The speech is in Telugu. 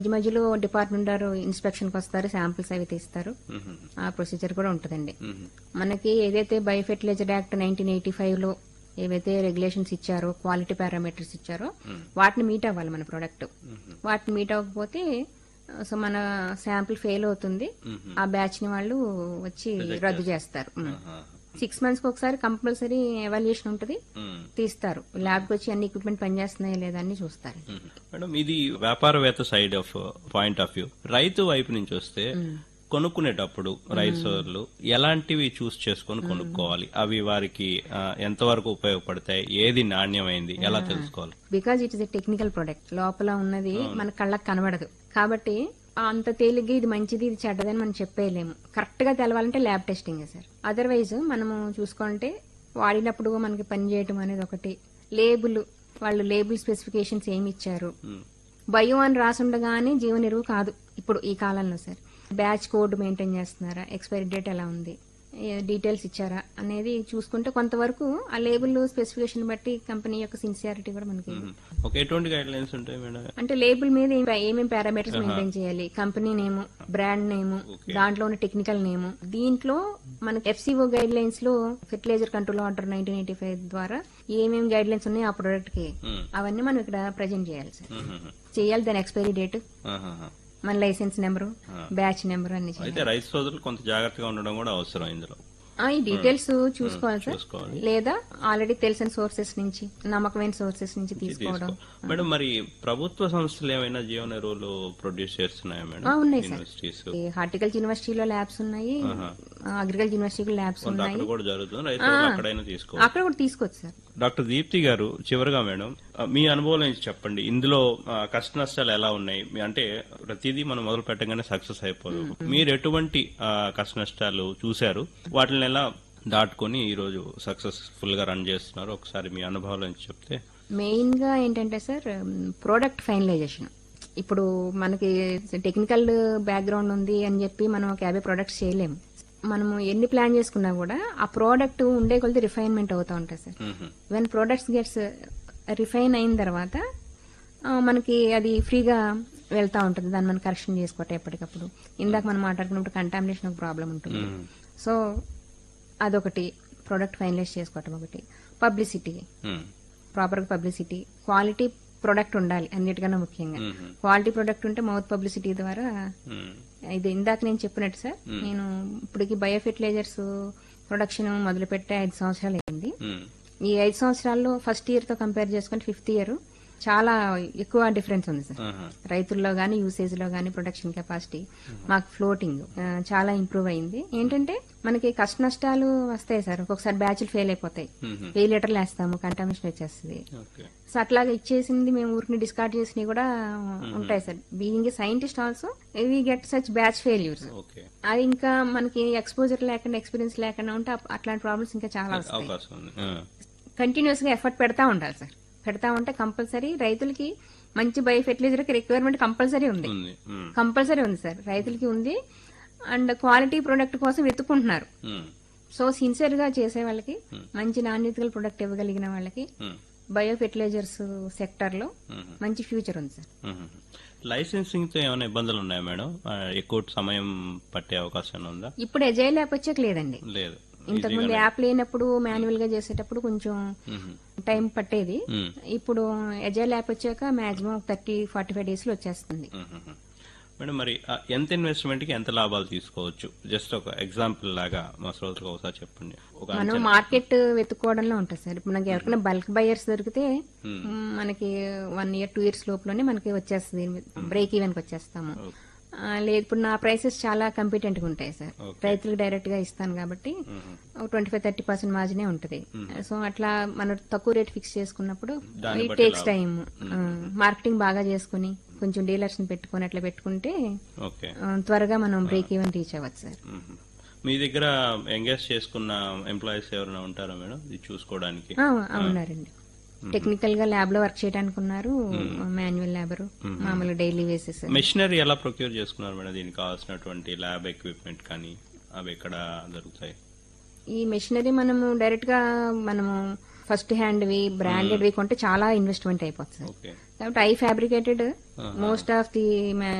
మధ్య మధ్యలో డిపార్ట్మెంట్ వారు ఇన్స్పెక్షన్కి వస్తారు శాంపిల్స్ అవి తీస్తారు మ్మ్. ఆ ప్రొసీజర్ కూడా ఉంటుందండి మ్మ్. మనకి ఏదైతే biofertilizer act nineteen eighty five లో ఏవైతే రెగ్యులేషన్స్ ఇచ్చారో క్వాలిటీ పారామీటర్స్ ఇచ్చారో వాటిని మీట్ అవ్వాలి మన ప్రోడక్ట్ వాటిని మీట్ అవ్వకపోతే సో మన శాంపిల్ ఫెయిల్ అవుతుంది ఆ బ్యాచ్ ని వాళ్ళు వచ్చి రద్దు చేస్తారు ఆహా. సిక్స్ మంత్స్ కి ఒకసారి కంపల్సరీ ఎవాల్యుయేషన్ ఉంటుంది మ్మ్. తీస్తారు ల్యాబ్కి వచ్చి అన్ని ఎక్విప్మెంట్ పనిచేస్తున్నాయా లేదా అని చూస్తారు మ్మ్. మేడం ఇది వ్యాపారవేత్త side of point of view రైతు వైపు నుంచి వస్తే కొనుక్కునేటప్పుడు రైతు సోదరులు ఎలాంటివి చూస్ చేసుకొని కొనుక్కోవాలి అవి వారికి ఆ, ఎంతవరకు ఉపయోగపడతాయి ఏది నాణ్యమైంది ఎలా తెలుసుకోవాలి because it is a technical product లోపల ఉన్నది మన కళ్ళకి కనబడదు కాబట్టి అంత తేలిగ్గా ఇది మంచిది ఇది చెడ్డదని మనం చెప్పేయలేము కరెక్ట్ గా తెలవాలంటే ల్యాబ్ టెస్టింగ్ సార్ అదర్వైజ్ మనము చూసుకుంటే వాడినప్పుడు మనకి పని చేయటం అనేది ఒకటి లేబుల్ వాళ్ళు లేబుల్ స్పెసిఫికేషన్స్ ఏమి ఇచ్చారు మ్మ్. బయో అని రాసుండగానే జీవన ఎరువు కాదు ఇప్పుడు ఈ కాలంలో సార్ బ్యాచ్ కోడ్ మెయింటైన్ చేస్తున్నారా ఎక్స్పైరీ డేట్ ఎలా ఉంది డీటెయిల్స్ ఇచ్చారా అనేది చూసుకుంటే కొంతవరకు ఆ లేబుల్ స్పెసిఫికేషన్ బట్టి కంపెనీ యొక్క సిన్సియారిటీ కూడా మనకి మ్మ్. ఒక ఎటువంటి గైడ్ లైన్స్ ఉంటాయి మేడం అంటే లేబుల్ మీద ఏం- ఏమేం పారామీటర్స్ మెయింటైన్ చేయాలి కంపెనీ నేము బ్రాండ్ నేము దాంట్లో ఉన్న టెక్నికల్ నేము దీంట్లో మనకి ఎఫ్సిఓ గైడ్ లైన్స్ లో fertilizer control order nineteen eighty five ద్వారా ఏమేమి గైడ్ లైన్స్ ఉన్నాయో ఆ ప్రొడక్ట్ కి మ్మ్. అవన్నీ మనం ఇక్కడ ప్రజెంట్ చేయాలి సార్ మ్మ్. చేయాలి దాని ఎక్స్పైరీ డేట్ ఆహాహా. మన లైసెన్స్ నెంబరు బ్యాచ్ నెంబర్ అన్ని చేయాలి అయితే రైతు సోదరులు కొంత జాగ్రత్తగా ఉండడం కూడా అవసరం ఇందులో ఆ, ఈ డీటెయిల్స్ చూసుకోవాలి సార్ చూసుకోవాలి లేదా ఆల్రెడీ తెలిసిన సోర్సెస్ నుంచి నమ్మకమైన సోర్సెస్ నుంచి తీసుకోవడం తీసుకో మేడం మరి ప్రభుత్వ సంస్థలు ఏమైనా జీవన ఎరువులు ప్రొడ్యూస్ చేస్తున్నాయా మేడం ఆ, ఉన్నాయి సార్. యూనివర్సిటీస్ ఈ హార్టికల్చర్ యూనివర్సిటీలో ల్యాబ్స్ ఉన్నాయి అగ్రికల్చర్ యూనివర్సిటీలో ల్యాబ్స్ కొంత ఉన్నాయి అక్కడ కూడా జరుగుతుంది రైతులు అక్కడైనా తీసుకో అక్కడ కూడా తీసుకోవచ్చు సార్ డాక్టర్ దీప్తి గారు చివరిగా మేడం ఆ, మీ అనుభవం నుంచి చెప్పండి ఇందులో ఆ, కష్ట నష్టాలు ఎలా ఉన్నాయి మీ- అంటే ప్రతిదీ మనం మొదలు పెట్టగానే సక్సెస్ అయిపోదు మీరు ఎటువంటి ఆ, కష్ట నష్టాలు చూశారు వాటిని ఎలా దాటుకొని ఈ రోజు సక్సెస్ఫుల్ గా రన్ చేస్తున్నారు ఒకసారి మీ అనుభవాల నుంచి చెప్తే మెయిన్ గా ఏంటంటే సార్ ప్రోడక్ట్ ఫైనలైజేషన్ ఇప్పుడు మనకి టెక్నికల్ బ్యాక్గ్రౌండ్ ఉంది అని చెప్పి మనం ఒక యాభై ప్రొడక్ట్స్ చేయలేము మనము ఎన్ని ప్లాన్ చేసుకున్నా కూడా ఆ ప్రోడక్ట్ ఉండే కొద్ది రిఫైన్మెంట్ అవుతూ ఉంటుంది సార్ మ్మ్. వెన్ ప్రొడక్ట్స్ గెట్స్ రిఫైన్ అయిన తర్వాత ఆ, మనకి అది ఫ్రీగా వెళ్తా ఉంటుంది దాన్ని మనం కరెక్షన్ చేసుకోవటం ఎప్పటికప్పుడు ఇందాక మనం మాట్లాడుకున్నప్పుడు కంటామినేషన్ ఒక ప్రాబ్లం ఉంటుంది మ్మ్. సో అదొకటి ప్రోడక్ట్ ఫైనలైజ్ చేసుకోవటం ఒకటి పబ్లిసిటీ మ్మ్. ప్రాపర్ పబ్లిసిటీ క్వాలిటీ ప్రొడక్ట్ ఉండాలి అన్నిటికన్నా ముఖ్యంగా మ్మ్. క్వాలిటీ ప్రొడక్ట్ ఉంటే మౌత్ పబ్లిసిటీ ద్వారా మ్మ్. ఇది ఇందాక నేను చెప్పినట్టు సార్ నేను ఇప్పటికి బయోఫెర్టిలైజర్స్ ప్రొడక్షన్ మొదలు పెట్టే ఐదు సంవత్సరాలు అయింది మ్మ్. ఈ ఐదు సంవత్సరాల్లో ఫస్ట్ ఇయర్ తో కంపేర్ చేసుకుంటే ఫిఫ్త్ ఇయర్ చాలా ఎక్కువ డిఫరెన్స్ ఉంది సార్ ఆహా. రైతుల్లో గానీ యూసేజ్ లో గానీ ప్రొడక్షన్ కెపాసిటీ మాకు ఫ్లోటింగ్ చాలా ఇంప్రూవ్ అయింది ఏంటంటే మనకి కష్ట నష్టాలు వస్తాయి సార్ ఒక్కొక్కసారి బ్యాచ్లు ఫెయిల్ అయిపోతాయి మ్మ్. వెయ్యి లీటర్లు వేస్తాము కంటామినేషన్ వచ్చేస్తుంది ఓకే సో అట్లాగా ఇచ్చేసింది మేము ఊరికి డిస్కార్డ్ చేసినవి కూడా ఉంటాయి sir being scientist also we get such batch failures okay అది ఇంకా మనకి ఎక్స్పోజర్ లేకుండా ఎక్స్పీరియన్స్ లేకుండా ఉంటే అప్- అట్లాంటి ప్రాబ్లమ్స్ ఇంకా చాలా వస్తాయి అవకాశం ఉంది ఆ. కంటిన్యూస్ గా ఎఫర్ట్ పెడతా ఉండాలి సార్ పెడతా ఉంటే కంపల్సరీ రైతులకి మంచి బయో ఫెర్టిలైజర్ రిక్వైర్మెంట్ కంపల్సరీ ఉంది ఉంది మ్మ్. కంపల్సరీ ఉంది సార్ రైతులకి ఉంది అండ్ క్వాలిటీ ప్రొడక్ట్ కోసం వెతుక్కుంటున్నారు మ్మ్. సో సిన్సియర్ గా చేసే వాళ్ళకి మంచి నాణ్యత గల ప్రొడక్ట్ ఇవ్వగలిగిన వాళ్ళకి మ్మ్. బయో ఫెర్టిలైజర్స్ సెక్టర్ లో మ్మ్. మంచి ఫ్యూచర్ ఉంది సార్ మ్మ్. లైసెన్సింగ్ తో ఏమైనా ఇబ్బందులు ఉన్నాయా మేడం ఆ, ఎక్కువ సమయం పట్టే అవకాశం ఉందా ఇప్పుడు ఎజైల్ యాప్ వచ్చాక లేదండి లేదు ఇంతకు ముందు యాప్ లేనప్పుడు మాన్యువల్ గా చేసేటప్పుడు కొంచెం మ్మ్. టైం పట్టేది మ్మ్. ఇప్పుడు ఎజైల్ యాప్ వచ్చాక maximum thirty forty five days లో వచ్చేస్తుంది మ్మ్. మేడం మరి ఆ, ఎంత ఇన్వెస్ట్మెంట్ కి ఎంత లాభాలు తీసుకోవచ్చు జస్ట్ ఒక ఎగ్జాంపుల్ లాగా మా శ్రోతలకు ఒకసారి చెప్పండి ఒక మనం మార్కెట్ వెతుక్కోవడంలో ఉంటుంది సార్ ఇప్పుడు మనకి ఎవరికైనా బల్క్ బయర్స్ దొరికితే మ్, మనకి వన్ ఇయర్ టూ ఇయర్స్ లోపలనే మనకి వచ్చేస్తుంది బ్రేక్ ఈవెన్ కి వచ్చేస్తాము ఆ, లేదు ఇప్పుడు నా ప్రైసెస్ చాలా కంపిటెంట్ గా ఉంటాయి సార్ రైతులకు డైరెక్ట్ గా ఇస్తాను కాబట్టి ట్వంటీ ఫైవ్ థర్టీ పర్సెంట్ మార్జినే ఉంటుంది సో అట్లా మనం తక్కువ రేట్ ఫిక్స్ చేసుకున్నప్పుడు దాన్ని ఇట్ బట్టి టేక్స్ టైం మార్కెటింగ్ బాగా చేసుకుని కొంచెం డీలర్స్ ని పెట్టుకుని అట్లా పెట్టుకుంటే ఓకే ఆ, త్వరగా మనం బ్రేక్ ఈవెన్ రీచ్ అవ్వచ్చు సార్ మ్మ్. మీ దగ్గర ఎంగేజ్ చేసుకున్న ఎంప్లాయీస్ ఎవరైనా ఉంటారా మేడం ఇది చూసుకోవడానికి ఆ, ఆ, ఉన్నారండి టెక్నికల్ గా ల్యాబ్ లో వర్క్ చేయడానికి ఉన్నారు మాన్యువల్ లేబర్ మామూలు డైలీ వేసెస్ మెషినరీ ఎలా ప్రొక్యూర్ చేసుకున్నారు మేడం దీనికి కావాల్సినటువంటి ల్యాబ్ ఎక్విప్మెంట్ కానీ అవి ఎక్కడ దొరుకుతాయి ఈ మెషినరీ మనము డైరెక్ట్ గా మనము ఫస్ట్ హ్యాండ్ వి బ్రాండెడ్ వి కొంటే చాలా ఇన్వెస్ట్మెంట్ అయిపోతుంది సార్ ఓకే కాబట్టి I fabricated most of the